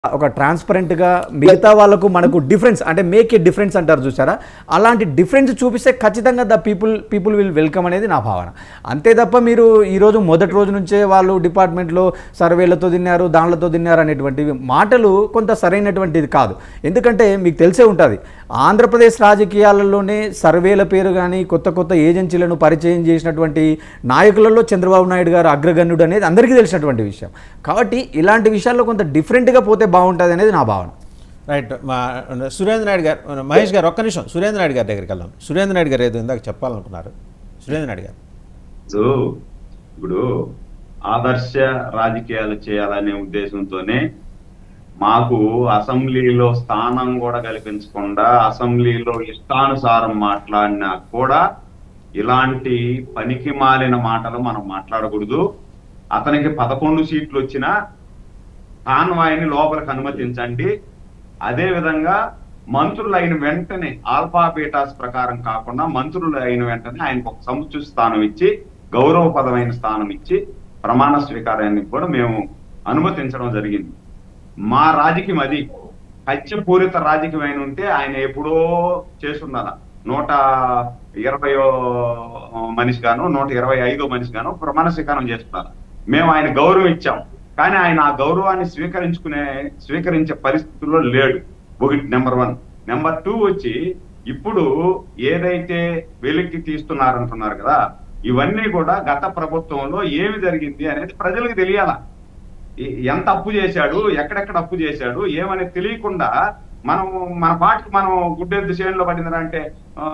ఒక ట్రాన్స్పరెంట్గా మిగతా వాళ్ళకు మనకు డిఫరెన్స్ అంటే మేక్ ఏ డిఫరెన్స్ అంటారు చూసారా అలాంటి డిఫరెన్స్ చూపిస్తే ఖచ్చితంగా the people people will welcome అనేది నా భావన అంతే తప్ప మీరు ఈరోజు మొదటి రోజు నుంచే వాళ్ళు డిపార్ట్మెంట్లో సర్వేలతో తిన్నారు దానిలతో తిన్నారు అనేటువంటివి మాటలు కొంత సరైనటువంటిది కాదు ఎందుకంటే మీకు తెలిసే ఉంటుంది ఆంధ్రప్రదేశ్ రాజకీయాలలోనే సర్వేల పేరు కానీ కొత్త కొత్త ఏజెన్సీలను పరిచయం చేసినటువంటి నాయకులలో చంద్రబాబు నాయుడు గారు అగ్రగణ్యుడు అనేది అందరికీ తెలిసినటువంటి విషయం కాబట్టి ఇలాంటి విషయాల్లో కొంత డిఫరెంట్గా పోతే బాగుంటుంది అనేది నా భావన రైట్ మా సురేంద్ర నాయుడు గారు మహేష్ గారు ఒక్క నిమిషం సురేంద్ర నాయుడు గారి దగ్గరికి వెళ్దాం సురేంద్ర నాయుడు గారు ఏదో ఇందాక చెప్పాలనుకున్నారు సురేంద్ర నాయుడు గారు సో ఇప్పుడు ఆదర్శ రాజకీయాలు చేయాలనే ఉద్దేశంతోనే మాకు అసెంబ్లీలో స్థానం కూడా కల్పించకుండా అసెంబ్లీలో ఇష్టానుసారం మాట్లాడినా కూడా ఇలాంటి పనికి మాలిన మాటలు మనం మాట్లాడకూడదు అతనికి పదకొండు సీట్లు వచ్చినా కాన్వాయ్ని లోపలికి అనుమతించండి అదే విధంగా మంత్రులు అయిన వెంటనే ఆల్ఫా బీటాస్ ప్రకారం కాకుండా మంత్రులు అయిన వెంటనే ఆయనకు ఒక సముచిత స్థానం ఇచ్చి గౌరవపదమైన స్థానం ఇచ్చి ప్రమాణ స్వీకారాన్ని కూడా మేము అనుమతించడం జరిగింది మా రాజకీయం అది హత్యపూరిత రాజకీయం అయిన ఉంటే ఆయన ఎప్పుడో చేస్తున్నారు నూట ఇరవయో మనిషి గాను నూట ఇరవై ఐదో మనిషి గాను ప్రమాణ స్వీకారం చేస్తున్నారు మేము ఆయన గౌరవం ఇచ్చాం కానీ ఆయన ఆ గౌరవాన్ని స్వీకరించుకునే స్వీకరించే పరిస్థితుల్లో లేడు ఒకటి నెంబర్ వన్ నెంబర్ టూ వచ్చి ఇప్పుడు ఏదైతే వెలికి తీస్తున్నారంటున్నారు కదా ఇవన్నీ కూడా గత ప్రభుత్వంలో ఏమి జరిగింది అనేది ప్రజలకు తెలియాల ఈ- ఎంత అప్పు చేశాడు ఎక్కడెక్కడ అప్పు చేశాడు ఏమనేది తెలియకుండా మనం మన పాటికి మనం గుడ్డెద్దు చేనులో పడిందంటే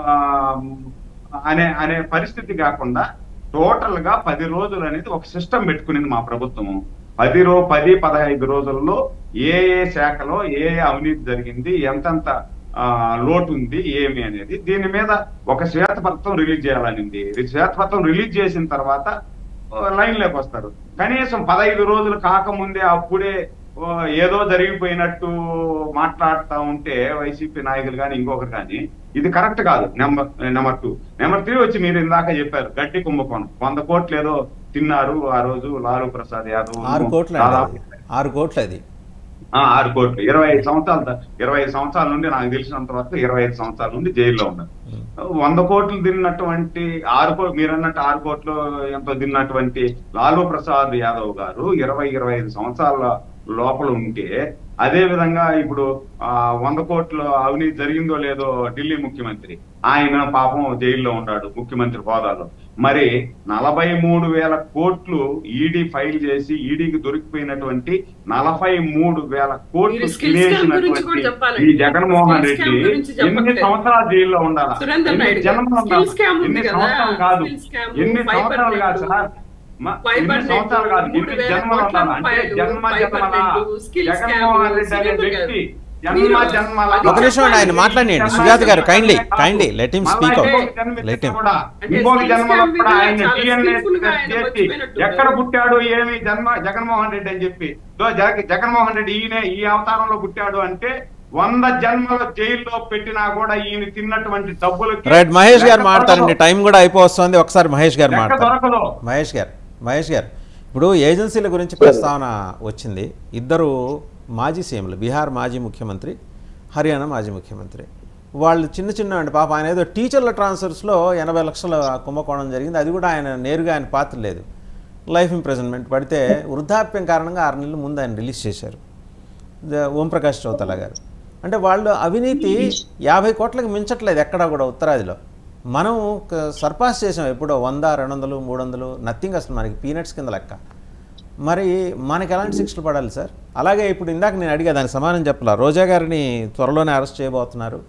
అనే అనే పరిస్థితి కాకుండా టోటల్ గా పది రోజులు అనేది ఒక సిస్టమ్ పెట్టుకునింది మా ప్రభుత్వము పది రో పది పదహైదు రోజుల్లో ఏ ఏ శాఖలో ఏ ఏ అవినీతి జరిగింది ఎంతెంత ఆ, లోటు ఉంది ఏమి అనేది దీని మీద ఒక శ్వేతపత్రం రిలీజ్ చేయాలనింది ఈ శ్వేతపత్రం రిలీజ్ చేసిన తర్వాత లైన్ లోకి వస్తారు కనీసం పదహైదు రోజులు కాకముందే అప్పుడే ఓ, ఏదో జరిగిపోయినట్టు మాట్లాడుతూ ఉంటే వైసీపీ నాయకులు కానీ ఇంకొకరు కానీ ఇది కరెక్ట్ కాదు number number two number three వచ్చి మీరు ఇందాక చెప్పారు గట్టి కుంభకోణం వంద కోట్లు ఏదో తిన్నారు ఆ రోజు లాలూ ప్రసాద్ యాదవ్ ఆరు కోట్లు దాదాపు అండి అది. ఆరు కోట్లు అది ఆ, ఆరు కోట్లు ఇరవై ఐదు సంవత్సరాల ద- ఇరవై ఐదు సంవత్సరాల నుండి నాకు తెలిసినంత వరకు ఇరవై ఐదు సంవత్సరాల నుండి జైల్లో ఉన్నారు వంద కోట్లు తిన్నటువంటి ఆరు కో మీరు అన్నట్టు ఆరు కోట్లు ఎంతో తిన్నటువంటి లాలూ ప్రసాద్ యాదవ్ గారు ఇరవై ఇరవై ఐదు సంవత్సరాల లోపల ఉంటే అదే విధంగా ఇప్పుడు ఆ వంద కోట్ల అవినీతి జరిగిందో లేదో ఢిల్లీ ముఖ్యమంత్రి ఆయన పాపం జైల్లో ఉన్నాడు ముఖ్యమంత్రి హోదాలో మరి నలభై మూడు వేల కోట్లు ఈడీ ఫైల్ చేసి ఈడీకి దొరికిపోయినటువంటి నలభై మూడు వేల కోట్లు మీరు skills camp గురించి కూడా తినేసినటువంటి చెప్పాలండి. ఈ జగన్మోహన్ Skills రెడ్డి camp గురించి ఎన్ని చెప్పట్లేదు. సంవత్సరాలు జైల్లో ఉండాలా సురేందర్ ఎన్ని నాయుడు గారు. జన్మలు ఉండాలా? Skills camp ఉంది ఎన్ని కదా. సంవత్సరాలు కాదు Skills camp, ఎన్ని fiber సంవత్సరాలు కాదు net, సార్ మ- fiber ఎన్ని net, సంవత్సరాలు కాదు మూడు ఎన్ని వేల జన్మలు కోట్ల ఉండాలి అంటే రూపాయలు, జన్మ fiber జన్మల net, skills camp, Jaganmohan Reddy అనే సురేందర్ గారు. వ్యక్తి జన్మ మీరు- జన్మల అది ఒక నిమిషం అండి, ఆయన మాట్లాడండి. సుజాత గారు, kindly, kindly, let him speak out. Let him. అంటే ఇంకొక skills జన్మలో camp కూడా మీద ఆయన చాలా DNA skillful గా ఆయన చేసి మర్చిపోయినట్టు ఎక్కడ ఉన్నారు. పుట్టాడు ఏమి జన్మ జగన్మోహన్ రెడ్డి అని చెప్పి దో జగ- జగన్మోహన్ రెడ్డి ఈయన ఈ అవతారంలో పుట్టాడు అంటే వంద జన్మల జైల్లో పెట్టినా కూడా ఈయన తిన్నటువంటి డబ్బులకి రైట్ మహేష్ గారు లెక్క మాట్లాడండి దొరకదు. టైం కూడా అయిపోతుంది ఒకసారి మహేష్ గారు లెక్క మాట్లాడండి దొరకదు మహేష్ గారు మహేష్ గారు ఇప్పుడు ఏజెన్సీల గురించి ప్రస్తావన వచ్చింది ఇద్దరు మాజీ సీఎంలు బీహార్ మాజీ ముఖ్యమంత్రి హర్యానా మాజీ ముఖ్యమంత్రి వాళ్ళు చిన్న చిన్న అంటే పాప ఆయన ఏదో టీచర్ల ట్రాన్స్ఫర్స్లో ఎనభై లక్షల కుంభకోణం జరిగింది అది కూడా ఆయన నేరుగా ఆయన పాత్ర లేదు లైఫ్ ఇంప్రెజన్మెంట్ పడితే వృద్ధాప్యం కారణంగా ఆరు నెలల ముందు ఆయన రిలీజ్ చేశారు ద- ఓంప్రకాష్ చౌతల గారు అంటే వాళ్ళు అవినీతి యాభై కోట్లకు మించట్లేదు ఎక్కడా కూడా ఉత్తరాదిలో మనం క- సర్పాస్ చేసాం ఎప్పుడో వంద రెండు వందలు మూడు వందలు నథింగ్ అసలు మనకి పీనట్స్ కింద లెక్క మరి మనకి ఎలాంటి శిక్షలు పడాలి సార్ అలాగే ఇప్పుడు ఇందాక నేను అడిగా దానికి సమానం చెప్పాల రోజా గారిని త్వరలోనే అరెస్ట్ చేయబోతున్నారు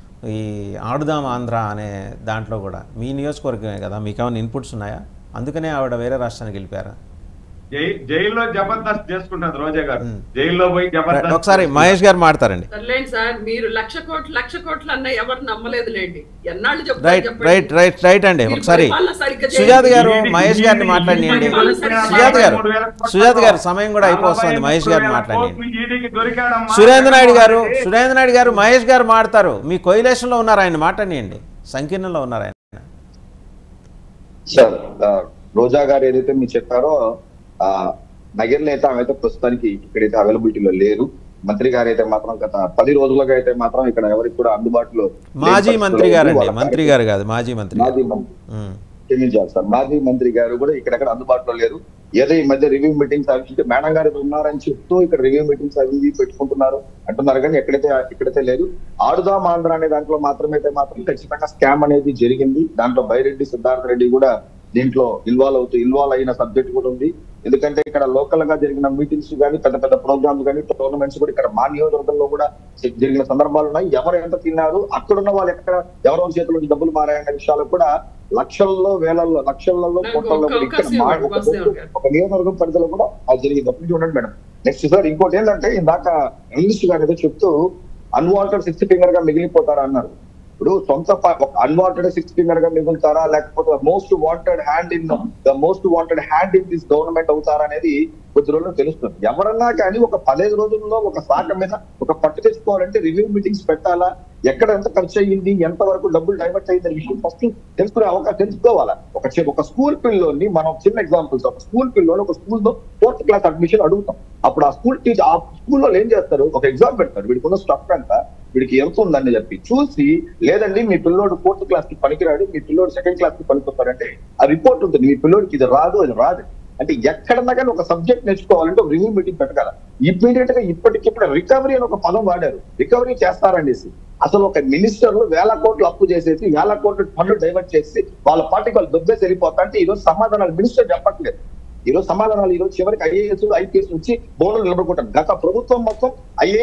ఈ ఆడుదాం ఆంధ్ర అనే దాంట్లో కూడా మీ నియోజకవర్గమే కదా మీకు ఏమైనా ఇన్పుట్స్ ఉన్నాయా అందుకనే ఆవిడ వేరే రాష్ట్రానికి వెళ్ళిపోయారా జై- జైల్లో జబర్దస్త్ చేసుకుంటారు రోజా గారు ఉమ్. జైల్లో పోయి జబర్దస్త్ ఒకసారి మహేష్ గారు మాడతారండి సర్లేండి సార్ మీరు లక్ష కోట్లు లక్ష కోట్లు అన్న ఎవరు నమ్మలేదులేండి ఎన్నాళ్ళు చెప్తారు రైట్ చెప్పండి. రైట్ రైట్ రైట్ అండి మీరు ఒకసారి పరిపాలన సరిగ్గా చేయండి. సుజాత గారు ఈడీ- మహేష్ గారిని ఈడీ- మాట్లాడియండి ఈడీ- సుజాత గారు మూడు వేల కోట్ల సుజాత గారు సమయం కూడా అయిపోతుంది మహేష్ గారిని నలభై మాట్లాడండి కోట్లు ఈడీకి దొరికాడమ్మా. సురేంద్ర నాయుడు గారు సురేంద్ర నాయుడు గారు మహేష్ గారు మాడతారు మీ కొయిలేషన్లో ఉన్నారు ఆయన మాట్లాడియండి సంకీర్ణంలో ఉన్నారు ఆయన సార్ ఆ, రోజా గారు ఏదైతే మీరు చెప్పారో ఆ నగర్ నేత ఆమె అయితే ప్రస్తుతానికి ఇక్కడైతే అవైలబిలిటీలో లేరు మంత్రి గారు అయితే మాత్రం గత పది రోజులుగా అయితే మాత్రం ఇక్కడ ఎవరికి కూడా అందుబాటులో లేని మాజీ పరిస్థితుల్లో మంత్రి ఉంది. గారండి వాళ్ళ మంత్రి గారు కాదు మాజీ మంత్రి గారు మాజీ మంత్రి ఉమ్. క్షమించాలి సార్ మాజీ మంత్రి గారు కూడా ఇక్కడెక్కడ అందుబాటులో లేరు ఏదో ఈ మధ్య రివ్యూ మీటింగ్స్ అవి ఇస్తే మేడం గారు ఇక్కడ ఉన్నారని చెప్తూ ఇక్కడ రివ్యూ మీటింగ్స్ అవి ఇవి పెట్టుకుంటున్నారు అంటున్నారు కానీ ఎక్కడైతే ఇక్కడైతే లేదు ఆడుదాం ఆంధ్ర అనే దాంట్లో మాత్రమైతే మాత్రం ఖచ్చితంగా స్కామ్ అనేది జరిగింది దాంట్లో బైరెడ్డి సిద్ధార్థ రెడ్డి కూడా దీంట్లో ఇన్వాల్వ్ అవుతూ ఇన్వాల్వ్ అయిన సబ్జెక్ట్ కూడా ఉంది ఎందుకంటే ఇక్కడ లోకల్ గా జరిగిన మీటింగ్స్ కానీ పెద్ద పెద్ద ప్రోగ్రామ్స్ కానీ టోర్నమెంట్స్ కూడా ఇక్కడ మా నియోజకవర్గంలో కూడా జరిగిన సందర్భాలు ఉన్నాయి ఎవరు ఎంత తిన్నారు అక్కడ ఉన్న వాళ్ళు ఎక్కడ ఎవరో చేతుల నుంచి డబ్బులు మారాయనే విషయాలు కూడా లక్షల్లో వేలల్లో లక్షలలో నాకు కోట్లలో ఒక కూడా ఇక్కడ అవకాశం మా ఇవ్వండి, ఒక వాసుదేవ్ గారు. ఒక నియోజకవర్గం పరిధిలో కూడా అది జరిగింది అప్పుడు చూడండి మేడం నెక్స్ట్ సార్ ఇంకోటి ఏంటంటే ఇందాక ఇంగ్లీష్ గారు ఏదో చెప్తూ అన్వాంటెడ్ సిక్స్ ఫింగర్ గా మిగిలిపోతారా అన్నారు ఇప్పుడు సొంత అన్వాంటెడ్ సిక్స్ ఫింగర్ గా మిగులుతారా లేకపోతే most wanted hand in the most wanted hand in this government అవుతారా అనేది కొద్ది రోజుల్లో తెలుస్తుంది ఎవరన్నా కానీ ఒక పదిహేను రోజుల్లో ఒక శాఖ మీద ఒక పట్టు తెచ్చుకోవాలంటే రివ్యూ మీటింగ్స్ పెట్టాలా ఎక్కడ ఎంత ఖర్చు అయ్యింది ఎంత వరకు డబ్బులు డైవర్ట్ అయ్యింది అనే విషయం ఫస్ట్ తెలుసుకునే అవకాశం తెలుసుకోవాలా ఒక చి- ఒక స్కూల్ పిల్లోని మనం చిన్న ఎగ్జాంపుల్స్ ఒక స్కూల్ పిల్లోని ఒక స్కూల్ లో ఫోర్త్ క్లాస్ అడ్మిషన్ అడుగుతాం అప్పుడు ఆ స్కూల్ టీచర్ ఆ స్కూల్లో ఏం చేస్తారు ఒక ఎగ్జామ్ పెడతారు వీడికి ఉన్న స్టఫ్ ఎంత వీడికి ఎంత ఉందని చెప్పి చూసి లేదండి మీ పిల్లోడు ఫోర్త్ క్లాస్ కి పనికిరాడు మీ పిల్లోడు సెకండ్ క్లాస్ కి పనికొస్తారంటే ఆ రిపోర్ట్ ఉంటుంది మీ పిల్లోడికి ఇది రాదు అది రాదు అంటే ఎక్కడన్నా కానీ ఒక సబ్జెక్ట్ నేర్చుకోవాలంటే ఒక రివ్యూ మీటింగ్ పెట్టగల ఇమ్మీడియట్ గా ఇప్పటికిప్పుడు రికవరీ అని ఒక పదం వాడారు రికవరీ చేస్తారనేసి అసలు ఒక మినిస్టర్లు వేల కోట్లు అప్పు చేసేసి వేల కోట్లు ఫండ్లు డైవర్ట్ చేసి వాళ్ళ పార్టీకి వాళ్ళు దుబ్బేసి వెళ్ళిపోతా అంటే ఈ రోజు సమాధానాలు మినిస్టర్ చెప్పట్లేదు ఈ రోజు సమాధానాలు ఈ రోజు చివరికి ఐఏఎస్ ఐపీఎస్ వచ్చి బోర్డులు నిలబడుకుంటారు గత ప్రభుత్వం మొత్తం ఐఏ